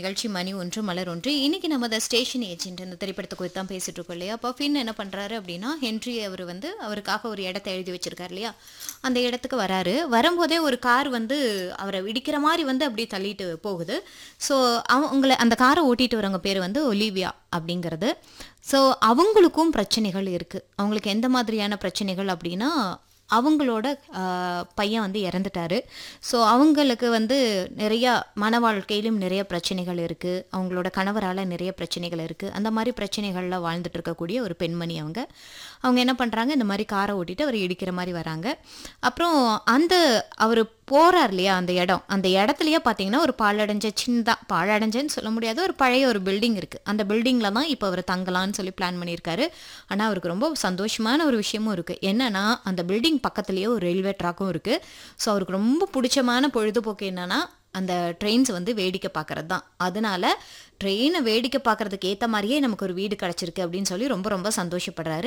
நிகழ்ச்சி மணி ஒன்று மலர் ஒன்று இன்னைக்கு நம்ம த ஸ்டேஷன் ஏஜென்ட் இந்த திரைப்படத்தை குறித்து தான் பேசிட்டு இருக்கோம் இல்லையா அப்போ ஃபின் என்ன பண்றாரு அப்படின்னா ஹென்றி அவர் வந்து அவருக்காக ஒரு இடத்த எழுதி வச்சிருக்காரு இல்லையா அந்த இடத்துக்கு வராரு வரும்போதே ஒரு கார் வந்து அவரை இடிக்கிற மாதிரி வந்து அப்படியே தள்ளிட்டு போகுது ஸோ அவங்கள அந்த காரை ஓட்டிட்டு வரவங்க பேர் வந்து ஒலிவியா அப்படிங்கிறது ஸோ அவங்களுக்கும் பிரச்சனைகள் இருக்குது அவங்களுக்கு எந்த மாதிரியான பிரச்சனைகள் அப்படின்னா அவங்களோட ஆஹ், பையன் வந்து இறந்துட்டாரு ஸோ அவங்களுக்கு வந்து நிறையா மன வாழ்க்கையிலும் நிறைய பிரச்சனைகள் இருக்குது அவங்களோட கணவரால் நிறைய பிரச்சனைகள் இருக்குது அந்த மாதிரி பிரச்சனைகளில் வாழ்ந்துட்டு இருக்கக்கூடிய ஒரு பெண்மணி அவங்க அவங்க என்ன பண்ணுறாங்க இந்த மாதிரி காரை ஓட்டிட்டு அவர் இடிக்கிற மாதிரி வராங்க அப்புறம் அந்த அவர் போறார் இல்லையா அந்த இடம் அந்த இடத்துலயே பார்த்தீங்கன்னா ஒரு பாழடைஞ்ச சின்னதா பாழடைஞ்சன்னு சொல்ல முடியாது ஒரு பழைய ஒரு பில்டிங் இருக்கு அந்த பில்டிங்ல தான் இப்போ அவர் தங்கலாம்னு சொல்லி பிளான் பண்ணியிருக்காரு ஆனால் அவருக்கு ரொம்ப சந்தோஷமான ஒரு விஷயமும் இருக்கு என்னன்னா அந்த பில்டிங் பக்கத்துலயே ஒரு ரயில்வே ட்ராக்கும் இருக்கு ஸோ அவருக்கு ரொம்ப பிடிச்சமான பொழுதுபோக்கு என்னன்னா அந்த ட்ரெயின்ஸ் வந்து வேடிக்கை பார்க்கறது தான் அதனால ட்ரெயினை வேடிக்கை பார்க்கறதுக்கு ஏற்ற மாதிரியே நமக்கு ஒரு வீடு கிடச்சிருக்கு அப்படின்னு சொல்லி ரொம்ப ரொம்ப சந்தோஷப்படுறாரு